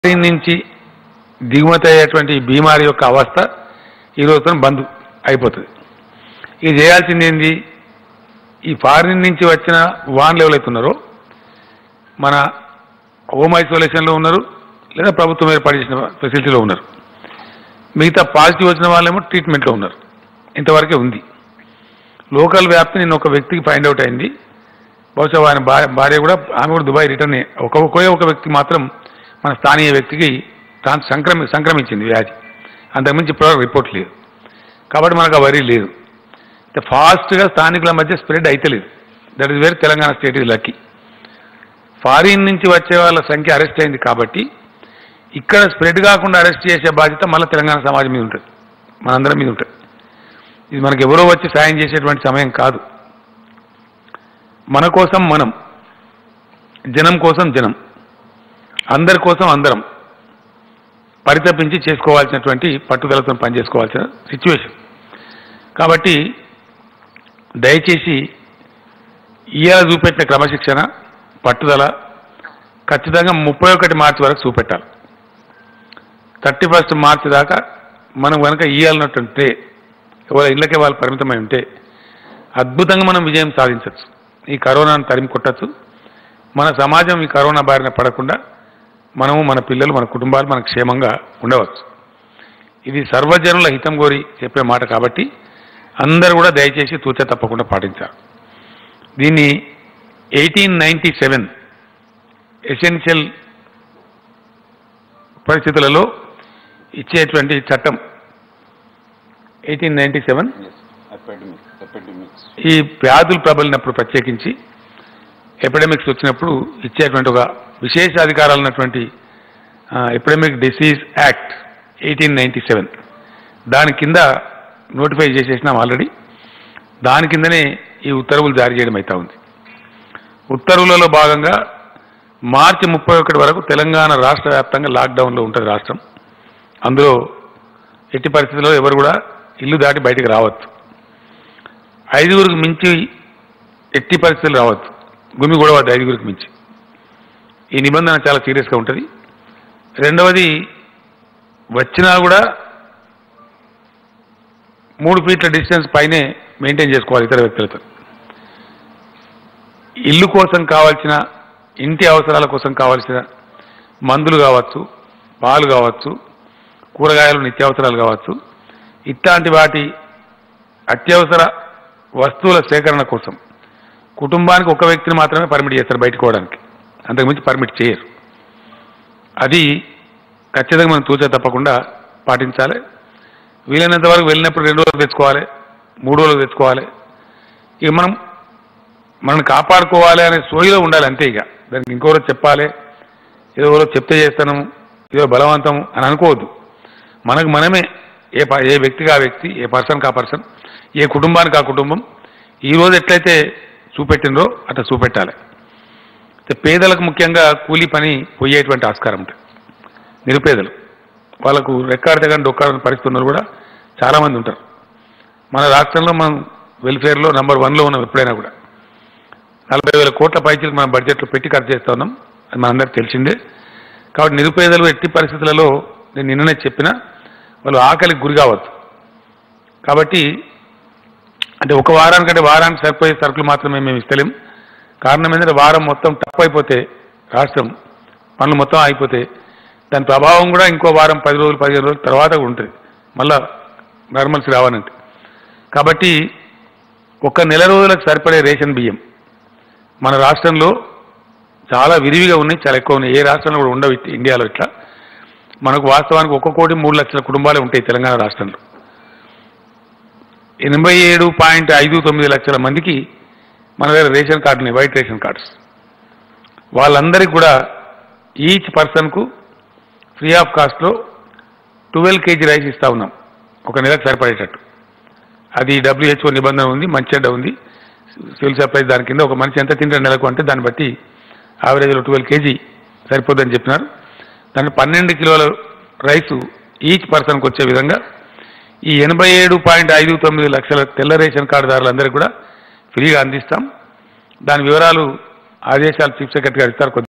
foreign నుంచి దిగుమతి అయ్యేటువంటి ఈ బీమారి యొక్క అవస్థ ఈ రోజుతో బంద్ అయిపోతుంది ఇది చేయాల్సింది ఏంది ఈ ఫారిన్ నుంచి వచ్చిన వాన్లు ఎవరైతే ఉన్నారో మన హోమ్ ఐసోలేషన్లో ఉన్నారు లేదా ప్రభుత్వం ఏర్పాటు చేసిన ఫెసిలిటీలో ఉన్నారు మిగతా పాజిటివ్ వచ్చిన వాళ్ళేమో ట్రీట్మెంట్లో ఉన్నారు ఇంతవరకే ఉంది లోకల్ వ్యాప్తి నిన్న ఒక వ్యక్తికి ఫైండ్ అవుట్ అయింది బహుశా ఆయన భార్య భార్య కూడా ఆమె కూడా దుబాయ్ రిటర్న్ అయ్యి- ఒక ఒకే ఒక వ్యక్తి మాత్రం మన స్థానియ వ్యక్తికి ట్రాన్స్ సంక్రమి సంక్రమించింది వ్యాధి అంతకుమించి ఇప్పటివరకు రిపోర్ట్ లేదు కాబట్టి మనకు ఆ వరీ లేదు ఫాస్ట్గా స్థానికుల మధ్య స్ప్రెడ్ అయితలేదు that is where Telangana state is lucky foreign నుంచి వచ్చే వాళ్ళ సంఖ్య అరెస్ట్ అయింది కాబట్టి ఇక్కడ స్ప్రెడ్ కాకుండా అరెస్ట్ చేసే బాధ్యత మళ్ళీ తెలంగాణ సమాజం మీద ఉంటుంది మనందరం మీద ఉంటుంది ఇది మనకి ఎవరో వచ్చి సాయం చేసేటువంటి సమయం కాదు మన కోసం మనం జనం కోసం జనం అందరి కోసం అందరం పరితపించి చేసుకోవాల్సినటువంటి పట్టుదలతో పనిచేసుకోవాల్సిన సిచ్యువేషన్ కాబట్టి దయచేసి ఇవాళ చూపెట్టిన క్రమశిక్షణ పట్టుదల ఖచ్చితంగా ముప్పై ఒకటి మార్చి వరకు చూపెట్టాలి థర్టీ ఫస్ట్ మార్చి దాకా మనం కనుక ఇవ్వాలన్నట్టుంటే ఎవరి ఇళ్ళకే వాళ్ళు పరిమితమై ఉంటే అద్భుతంగా మనం విజయం సాధించవచ్చు ఈ కరోనాను తరిమి కొట్టచ్చు మన సమాజం ఈ కరోనా బారిన పడకుండా మనము మన పిల్లలు మన కుటుంబాలు మన క్షేమంగా ఉండవచ్చు ఇది సర్వజనుల హితం కోరి చెప్పే మాట కాబట్టి అందరూ కూడా దయచేసి తూచ తప్పకుండా పాటించాలి దీన్ని ఎయిటీన్ నైంటీ సెవెన్ ఎసెన్షియల్ పరిస్థితులలో ఇచ్చేటువంటి చట్టం eighteen ninety seven epidemic epidemics ఈ వ్యాధులు ప్రబలినప్పుడు ప్రత్యేకించి ఎపిడమిక్స్ వచ్చినప్పుడు ఇచ్చేటువంటి ఒక విశేష అధికారాలు ఉన్నటువంటి epidemic disease act eighteen ninety seven దాని కింద నోటిఫై చేసేసినాం ఆల్రెడీ దాని కిందనే ఈ ఉత్తర్వులు జారీ చేయడం అవుతా ఉంది ఉత్తర్వులలో భాగంగా మార్చి ముప్పై ఒకటి వరకు తెలంగాణ రాష్ట్ర వ్యాప్తంగా లాక్డౌన్లో ఉంటుంది రాష్ట్రం అందులో ఎట్టి పరిస్థితుల్లో ఎవరు కూడా ఇల్లు దాటి బయటికి రావద్దు ఐదుగురికి మించి ఎట్టి పరిస్థితులు రావద్దు గుమి కూడా వద్దు ఐదుగురికి మించి ఈ నిబంధన చాలా సీరియస్గా ఉంటుంది రెండవది వచ్చినా కూడా మూడు ఫీట్ల డిస్టెన్స్ పైనే మెయింటైన్ చేసుకోవాలి ఇతర వ్యక్తులతో ఇల్లు కోసం కావాల్సిన ఇంటి అవసరాల కోసం కావాల్సిన మందులు కావచ్చు పాలు కావచ్చు కూరగాయలు నిత్యావసరాలు కావచ్చు ఇట్లాంటి వాటి అత్యవసర వస్తువుల సేకరణ కోసం కుటుంబానికి ఒక వ్యక్తిని మాత్రమే పర్మిట్ చేస్తారు బయటకు పోవడానికి అంతకుమించి పర్మిట్ చేయరు అది ఖచ్చితంగా మనం తూచా తప్పకుండా పాటించాలి వీలైనంత వరకు వెళ్ళినప్పుడు రెండు రోజులు తెచ్చుకోవాలి మూడు రోజులు తెచ్చుకోవాలి ఇక మనం మనం కాపాడుకోవాలి అనే సోయిలో ఉండాలి అంతే ఇక దానికి ఇంకో రోజు చెప్పాలి ఏదో రోజు చెప్తే చేస్తాను ఏదో బలవంతం అని అనుకోవద్దు మనకు మనమే ఏ ప- ఏ వ్యక్తికి ఆ వ్యక్తి ఏ పర్సన్కి ఆ పర్సన్ ఏ కుటుంబానికి ఆ కుటుంబం ఈ రోజు ఎట్లయితే చూపెట్టినరో అట్లా చూపెట్టాలి అయితే పేదలకు ముఖ్యంగా కూలీ పని పోయేటువంటి ఆస్కారం ఉంటుంది నిరుపేదలు వాళ్ళకు రెక్కాడితే కానీ డొక్కాడని పరిస్థితి ఉన్నారు కూడా చాలామంది ఉంటారు మన రాష్ట్రంలో మనం వెల్ఫేర్లో నంబర్ వన్లో ఉన్నాం ఎప్పుడైనా కూడా నలభై వేల కోట్ల పైచీలకు మనం బడ్జెట్లో పెట్టి ఖర్చు చేస్తా ఉన్నాం అది మనందరికి తెలిసిందే కాబట్టి నిరుపేదలు ఎట్టి పరిస్థితులలో నేను నిన్ననే చెప్పిన వాళ్ళు ఆకలికి గురి కావద్దు కాబట్టి అంటే ఒక వారానికంటే వారానికి సరిపోయే సరుకులు మాత్రమే మేము ఇస్తలేం కారణం ఏంటంటే వారం మొత్తం టప్ అయిపోతే రాష్ట్రం పనులు మొత్తం అయిపోతే దాని ప్రభావం కూడా ఇంకో వారం పది రోజులు పదిహేను రోజుల తర్వాత కూడా ఉంటుంది మళ్ళా నార్మల్స్ రావాలంటే కాబట్టి ఒక నెల రోజులకు సరిపడే రేషన్ బియ్యం మన రాష్ట్రంలో చాలా విరివిగా ఉన్నాయి చాలా ఎక్కువ ఉన్నాయి ఏ రాష్ట్రంలో కూడా ఉండవు ఇట్- ఇండియాలో ఇట్లా మనకు వాస్తవానికి ఒక్క కోటి మూడు లక్షల కుటుంబాలే ఉంటాయి తెలంగాణ రాష్ట్రంలో ఎనభై ఏడు పాయింట్ ఐదు తొమ్మిది లక్షల మందికి మన దగ్గర రేషన్ కార్డు ఉన్నాయి వైట్ రేషన్ కార్డ్స్ వాళ్ళందరికీ కూడా ఈచ్ పర్సన్కు ఫ్రీ ఆఫ్ కాస్ట్లో ట్వెల్వ్ కేజీ రైస్ ఇస్తా ఉన్నాం ఒక నెలకు సరిపడేటట్టు అది డబ్ల్యూహెచ్ఓ నిబంధన ఉంది మంచి చెడ్డ ఉంది సివిల్ సప్లైస్ దాని కింద ఒక మనిషి ఎంత తింటారు నెలకు అంటే దాన్ని బట్టి యావరేజ్లో ట్వెల్వ్ కేజీ సరిపోద్దని చెప్పినారు దాంట్లో పన్నెండు కిలోల రైసు ఈచ్ పర్సన్కి వచ్చే విధంగా ఈ ఎనభై ఏడు పాయింట్ ఐదు తొమ్మిది లక్షల తెల్ల రేషన్ కార్డుదారులందరికీ కూడా ఫ్రీగా అందిస్తాం దాని వివరాలు ఆదేశాలు చీఫ్ సెక్రటరీ గారు ఇస్తారు కొద్ది